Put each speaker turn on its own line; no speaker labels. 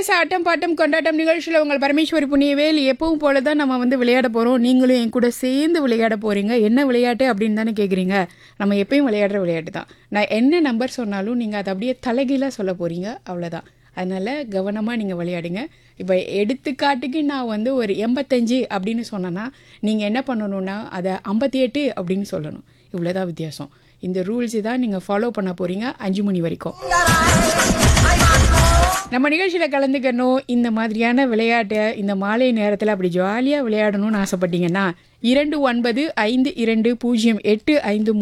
S ஆட்டம் bottom கொண்டாட்டம் நிகழ்ச்சியில் உங்கள் பரமேஸ்வரி புண்ணியவேல் எப்பவும் போல தான் நம்ம வந்து விளையாட போகிறோம் நீங்களும் என் கூட சேர்ந்து விளையாட போகிறீங்க என்ன விளையாட்டு அப்படின்னு தானே கேட்குறீங்க நம்ம எப்பயும் விளையாடுற விளையாட்டு தான் நான் என்ன நம்பர் சொன்னாலும் நீங்கள் அதை அப்படியே தலைகீழாக சொல்ல போகிறீங்க அவ்வளோதான் அதனால் கவனமாக நீங்கள் விளையாடுங்க இப்போ எடுத்துக்காட்டுக்கு நான் வந்து ஒரு எண்பத்தஞ்சு அப்படின்னு சொன்னேன்னா நீங்கள் என்ன பண்ணணும்னா அதை ஐம்பத்தி எட்டு அப்படின்னு சொல்லணும் இவ்வளோதான் வித்தியாசம் இந்த ரூல்ஸை தான் நீங்கள் ஃபாலோ பண்ண போகிறீங்க அஞ்சு மணி வரைக்கும் நம்ம நிகழ்ச்சியில் கலந்துக்கணும் இந்த மாதிரியான விளையாட்டை இந்த மாலை நேரத்தில் அப்படி ஜாலியாக விளையாடணும்னு ஆசைப்பட்டீங்கன்னா இரண்டு ஒன்பது ஐந்து இரண்டு பூஜ்ஜியம் எட்டு ஐந்து